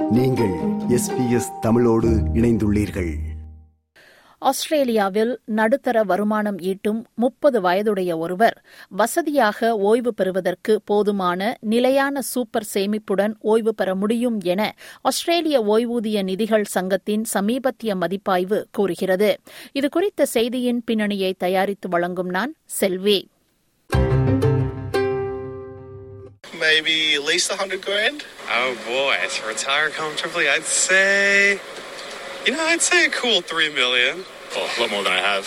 நீங்கள் எஸ்பிஎஸ் தமிழோடு இணைந்துள்ளீர்கள் ஆஸ்திரேலியாவில் நடுத்தர வருமானம் ஈட்டும் முப்பது வயதுடைய ஒருவர் வசதியாக ஓய்வு பெறுவதற்கு போதுமான நிலையான சூப்பர் சேமிப்புடன் ஓய்வு பெற முடியும் என ஆஸ்திரேலிய ஓய்வூதிய நிதிகள் சங்கத்தின் சமீபத்திய மதிப்பாய்வு கூறுகிறது இதுகுறித்த செய்தியின் பின்னணியை தயாரித்து வழங்கும் நான் செல்வி maybe at least a hundred grand. Oh boy, to retire comfortably, I'd say, you know, I'd say a cool three million. Oh, a lot more than I have.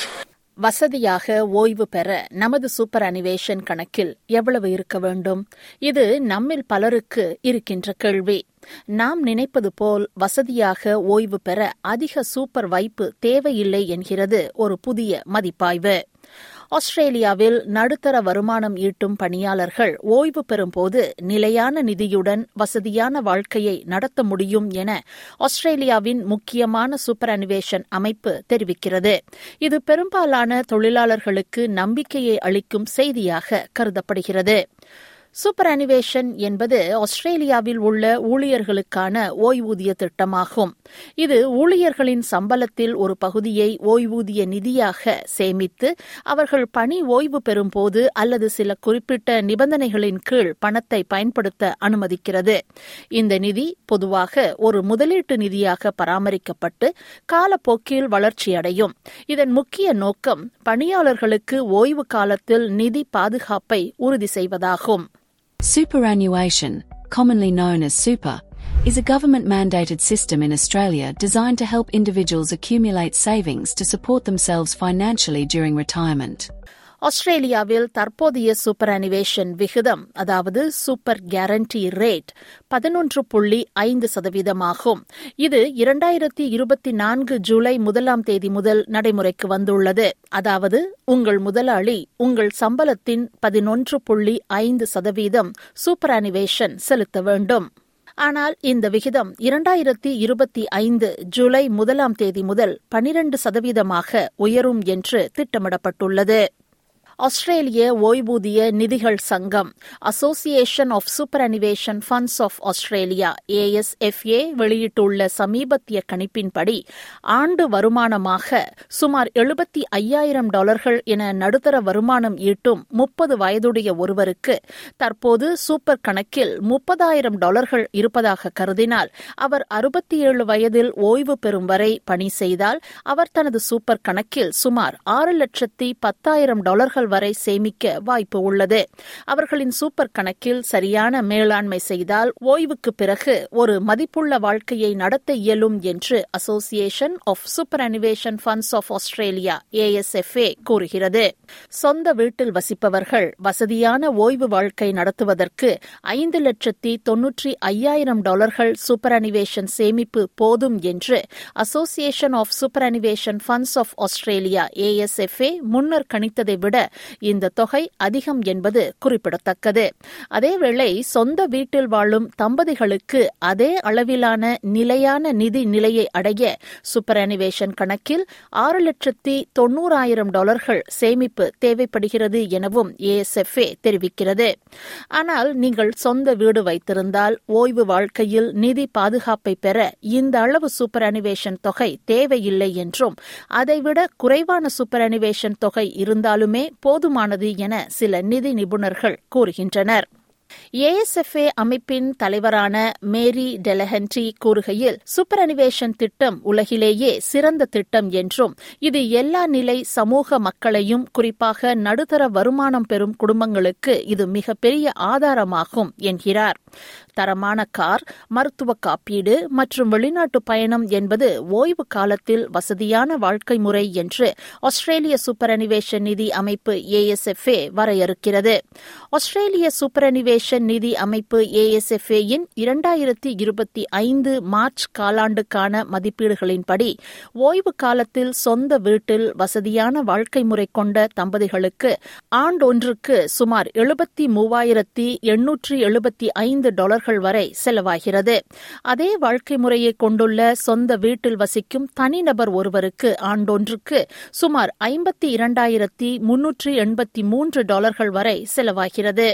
வசதியாக ஓய்வு பெற நமது சூப்பர் அனிவேஷன் கணக்கில் எவ்வளவு இருக்க வேண்டும் இது நம்மில் பலருக்கு இருக்கின்ற கேள்வி நாம் நினைப்பது போல் வசதியாக ஓய்வு பெற அதிக சூப்பர் வைப்பு தேவையில்லை என்கிறது ஒரு புதிய மதிப்பாய்வு ஆஸ்திரேலியாவில் நடுத்தர வருமானம் ஈட்டும் பணியாளர்கள் ஓய்வு பெறும்போது நிலையான நிதியுடன் வசதியான வாழ்க்கையை நடத்த முடியும் என ஆஸ்திரேலியாவின் முக்கியமான சூப்பர் அனிவேஷன் அமைப்பு தெரிவிக்கிறது இது பெரும்பாலான தொழிலாளர்களுக்கு நம்பிக்கையை அளிக்கும் செய்தியாக கருதப்படுகிறது சூப்பர் அனிவேஷன் என்பது ஆஸ்திரேலியாவில் உள்ள ஊழியர்களுக்கான ஓய்வூதிய திட்டமாகும் இது ஊழியர்களின் சம்பளத்தில் ஒரு பகுதியை ஓய்வூதிய நிதியாக சேமித்து அவர்கள் பணி ஓய்வு பெறும்போது அல்லது சில குறிப்பிட்ட நிபந்தனைகளின் கீழ் பணத்தை பயன்படுத்த அனுமதிக்கிறது இந்த நிதி பொதுவாக ஒரு முதலீட்டு நிதியாக பராமரிக்கப்பட்டு காலப்போக்கில் வளர்ச்சியடையும் இதன் முக்கிய நோக்கம் பணியாளர்களுக்கு ஓய்வு காலத்தில் நிதி பாதுகாப்பை உறுதி செய்வதாகும் Superannuation, commonly known as super, is a government mandated system in Australia designed to help individuals accumulate savings to support themselves financially during retirement. ஆஸ்திரேலியாவில் தற்போதைய சூப்பர் அனிவேஷன் விகிதம் அதாவது சூப்பர் கேரண்டி ரேட் பதினொன்று புள்ளி ஐந்து சதவீதமாகும் இது இரண்டாயிரத்தி இருபத்தி நான்கு ஜூலை முதலாம் தேதி முதல் நடைமுறைக்கு வந்துள்ளது அதாவது உங்கள் முதலாளி உங்கள் சம்பளத்தின் பதினொன்று புள்ளி ஐந்து சதவீதம் சூப்பர் அனிவேஷன் செலுத்த வேண்டும் ஆனால் இந்த விகிதம் இரண்டாயிரத்தி இருபத்தி ஐந்து ஜூலை முதலாம் தேதி முதல் பனிரண்டு சதவீதமாக உயரும் என்று திட்டமிடப்பட்டுள்ளது ஆஸ்திரேலிய ஓய்வூதிய நிதிகள் சங்கம் association of superannuation funds of Australia ASFA வெளியிட்டுள்ள சமீபத்திய கணிப்பின்படி ஆண்டு வருமானமாக சுமார் எழுபத்தி ஐயாயிரம் டாலர்கள் என நடுத்தர வருமானம் ஈட்டும் முப்பது வயதுடைய ஒருவருக்கு தற்போது சூப்பர் கணக்கில் முப்பதாயிரம் டாலர்கள் இருப்பதாக கருதினால் அவர் அறுபத்தி ஏழு வயதில் ஓய்வு பெறும் வரை பணி செய்தால் அவர் தனது சூப்பர் கணக்கில் சுமார் ஆறு லட்சத்தி பத்தாயிரம் டாலர்கள் வரை சேமிக்க வாய்ப்பு உள்ளது அவர்களின் சூப்பர் கணக்கில் சரியான மேலாண்மை செய்தால் ஓய்வுக்கு பிறகு ஒரு மதிப்புள்ள வாழ்க்கையை நடத்த இயலும் என்று association of superannuation funds of Australia ASFA கூறுகிறது சொந்த வீட்டில் வசிப்பவர்கள் வசதியான ஓய்வு வாழ்க்கை நடத்துவதற்கு ஐந்து லட்சத்தி தொன்னூற்றி ஐயாயிரம் டாலர்கள் சூப்பர் அனிவேஷன் சேமிப்பு போதும் என்று association of superannuation funds of Australia ASFA முன்னர் கணித்ததை விட இந்த தொகை அதிகம் என்பது குறிப்பிடத்தக்கது அதேவேளை சொந்த வீட்டில் வாழும் தம்பதிகளுக்கு அதே அளவிலான நிலையான நிதி நிலையை அடைய சூப்பர் அனிவேஷன் கணக்கில் ஆறு லட்சத்தி தொன்னூறாயிரம் டாலர்கள் சேமிப்பு தேவைப்படுகிறது எனவும் ஏஎஸ்எஃப்ஏ தெரிவிக்கிறது ஆனால் நீங்கள் சொந்த வீடு வைத்திருந்தால் ஓய்வு வாழ்க்கையில் நிதி பாதுகாப்பை பெற இந்த அளவு சூப்பர் அனிவேஷன் தொகை தேவையில்லை என்றும் அதைவிட குறைவான சூப்பர் அனிவேஷன் தொகை இருந்தாலுமே போதுமானது என சில நிதி நிபுணர்கள் கூறுகின்றனர் ஏஎஸ்எஃப்ஏ அமைப்பின் தலைவரான மேரி டெலஹன்டி கூறுகையில் சூப்பர் அனிவேஷன் திட்டம் உலகிலேயே சிறந்த திட்டம் என்றும் இது எல்லா நிலை சமூக மக்களையும் குறிப்பாக நடுத்தர வருமானம் பெறும் குடும்பங்களுக்கு இது மிகப்பெரிய ஆதாரமாகும் என்கிறார் தரமான கார் மருத்துவ காப்பீடு மற்றும் வெளிநாட்டு பயணம் என்பது ஓய்வு காலத்தில் வசதியான வாழ்க்கை முறை என்று ஆஸ்திரேலிய சூப்பர் அனிவேஷன் நிதி அமைப்பு ஏஎஸ்எஃப்ஏ வரையறுக்கிறது ஆஸ்திரேலிய சூப்பர் அனிவேஷன் நிதி அமைப்பு ஏஎஸ்எஃப்ஏயின் இரண்டாயிரத்தி இருபத்தி ஐந்து மார்ச் காலாண்டுக்கான மதிப்பீடுகளின்படி ஓய்வு காலத்தில் சொந்த வீட்டில் வசதியான வாழ்க்கை முறை கொண்ட தம்பதிகளுக்கு ஆண்டொன்றுக்கு சுமார் எழுபத்தி மூவாயிரத்தி எண்ணூற்றி எழுபத்தி ஐந்து டாலர்கள் வரை செலவாகிறது அதே வாழ்க்கை முறையை கொண்டுள்ள சொந்த வீட்டில் வசிக்கும் தனிநபர் ஒருவருக்கு ஆண்டொன்றுக்கு சுமார் ஐம்பத்தி இரண்டாயிரத்தி முன்னூற்றி எண்பத்தி மூன்று டாலர்கள் வரை செலவாகிறது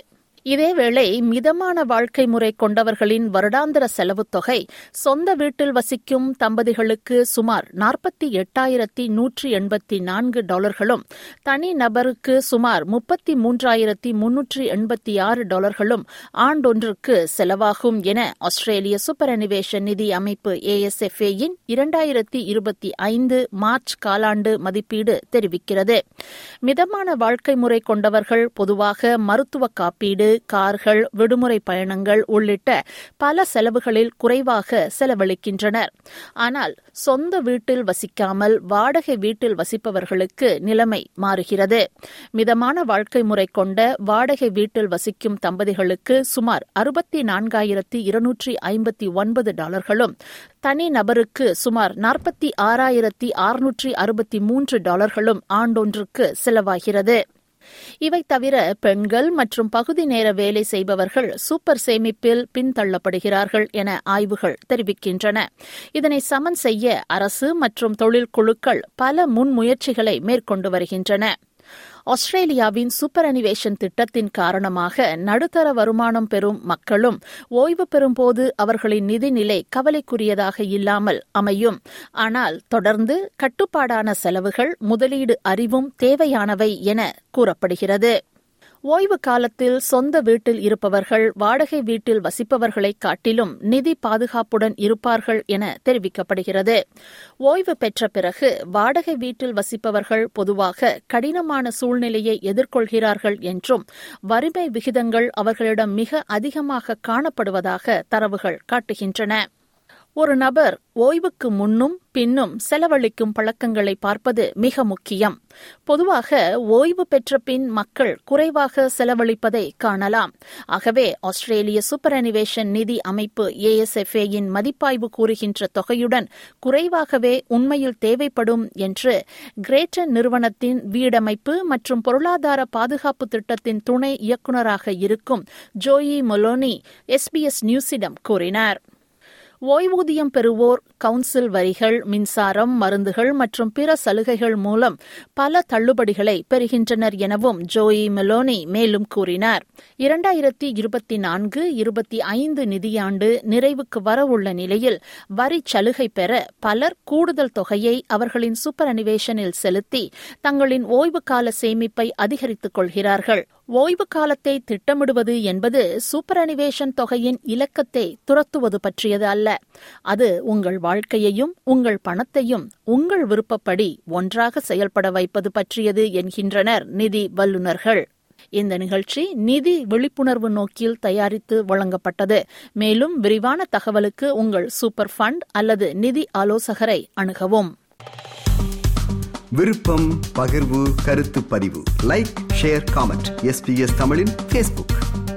இதேவேளை மிதமான வாழ்க்கை முறை கொண்டவர்களின் வருடாந்திர செலவுத் தொகை சொந்த வீட்டில் வசிக்கும் தம்பதிகளுக்கு சுமார் நாற்பத்தி எட்டாயிரத்தி நூற்றி எண்பத்தி நான்கு டாலர்களும் தனி நபருக்கு சுமார் முப்பத்தி மூன்றாயிரத்தி முன்னூற்றி எண்பத்தி ஆறு டாலர்களும் ஆண்டொன்றுக்கு செலவாகும் என ஆஸ்திரேலிய சூப்பர் அனிவேஷன் நிதி அமைப்பு ஏஎஸ்எஃப்ஏயின் இரண்டாயிரத்தி இருபத்தி ஐந்து மார்ச் காலாண்டு மதிப்பீடு தெரிவிக்கிறது மிதமான வாழ்க்கை முறை கொண்டவர்கள் பொதுவாக மருத்துவ காப்பீடு கார்கள் விடுமுறை பயணங்கள் உள்ளிட்ட பல செலவுகளில் குறைவாக செலவழிக்கின்றனர் ஆனால் சொந்த வீட்டில் வசிக்காமல் வாடகை வீட்டில் வசிப்பவர்களுக்கு நிலைமை மாறுகிறது மிதமான வாழ்க்கை முறை கொண்ட வாடகை வீட்டில் வசிக்கும் தம்பதிகளுக்கு சுமார் அறுபத்தி நான்காயிரத்தி இருநூற்றி ஐம்பத்தி ஒன்பது டாலர்களும் தனி நபருக்கு சுமார் நாற்பத்தி ஆறாயிரத்தி அறுநூற்றி அறுபத்தி மூன்று டாலர்களும் ஆண்டொன்றுக்கு செலவாகிறது இவை தவிர பெண்கள் மற்றும் பகுதி நேர வேலை செய்பவர்கள் சூப்பர் சேமிப்பில் பின்தள்ளப்படுகிறார்கள் என ஆய்வுகள் தெரிவிக்கின்றன இதனை சமன் செய்ய அரசு மற்றும் தொழில் குழுக்கள் பல முன்முயற்சிகளை மேற்கொண்டு வருகின்றன ஆஸ்திரேலியாவின் சூப்பர் அனிவேஷன் திட்டத்தின் காரணமாக நடுத்தர வருமானம் பெறும் மக்களும் ஓய்வு பெறும்போது அவர்களின் நிதிநிலை கவலைக்குரியதாக இல்லாமல் அமையும் ஆனால் தொடர்ந்து கட்டுப்பாடான செலவுகள் முதலீடு அறிவும் தேவையானவை என கூறப்படுகிறது ஓய்வு காலத்தில் சொந்த வீட்டில் இருப்பவர்கள் வாடகை வீட்டில் வசிப்பவர்களை காட்டிலும் நிதி பாதுகாப்புடன் இருப்பார்கள் என தெரிவிக்கப்படுகிறது ஓய்வு பெற்ற பிறகு வாடகை வீட்டில் வசிப்பவர்கள் பொதுவாக கடினமான சூழ்நிலையை எதிர்கொள்கிறார்கள் என்றும் வறுமை விகிதங்கள் அவர்களிடம் மிக அதிகமாக காணப்படுவதாக தரவுகள் காட்டுகின்றன ஒரு நபர் ஓய்வுக்கு முன்னும் பின்னும் செலவழிக்கும் பழக்கங்களை பார்ப்பது மிக முக்கியம் பொதுவாக ஓய்வு பெற்ற பின் மக்கள் குறைவாக செலவழிப்பதை காணலாம் ஆகவே ஆஸ்திரேலிய சூப்பர் அனிவேஷன் நிதி அமைப்பு ஏஎஸ்எஃப்ஏயின் மதிப்பாய்வு கூறுகின்ற தொகையுடன் குறைவாகவே உண்மையில் தேவைப்படும் என்று கிரேட்டன் நிறுவனத்தின் வீடமைப்பு மற்றும் பொருளாதார பாதுகாப்பு திட்டத்தின் துணை இயக்குநராக இருக்கும் ஜோயி மொலோனி எஸ்பிஎஸ் நியூஸிடம் கூறினார் ஓய்வூதியம் பெறுவோர் கவுன்சில் வரிகள் மின்சாரம் மருந்துகள் மற்றும் பிற சலுகைகள் மூலம் பல தள்ளுபடிகளை பெறுகின்றனர் எனவும் ஜோயி மெலோனி மேலும் கூறினார் இரண்டாயிரத்தி இருபத்தி நான்கு இருபத்தி ஐந்து நிதியாண்டு நிறைவுக்கு வரவுள்ள நிலையில் வரி சலுகை பெற பலர் கூடுதல் தொகையை அவர்களின் சூப்பர் அனிவேஷனில் செலுத்தி தங்களின் ஓய்வு கால சேமிப்பை அதிகரித்துக் கொள்கிறார்கள் ஓய்வு காலத்தை திட்டமிடுவது என்பது சூப்பர் அனிவேஷன் தொகையின் இலக்கத்தை துரத்துவது பற்றியது அல்ல அது உங்கள் வாழ்க்கையையும் உங்கள் பணத்தையும் உங்கள் விருப்பப்படி ஒன்றாக செயல்பட வைப்பது பற்றியது என்கின்றனர் நிதி வல்லுநர்கள் இந்த நிகழ்ச்சி நிதி விழிப்புணர்வு நோக்கில் தயாரித்து வழங்கப்பட்டது மேலும் விரிவான தகவலுக்கு உங்கள் சூப்பர் ஃபண்ட் அல்லது நிதி ஆலோசகரை அணுகவும் விருப்பம் பகிர்வு கருத்து பதிவு லைக் ஷேர் காமெண்ட் எஸ்பிஎஸ் தமிழின் ஃபேஸ்புக்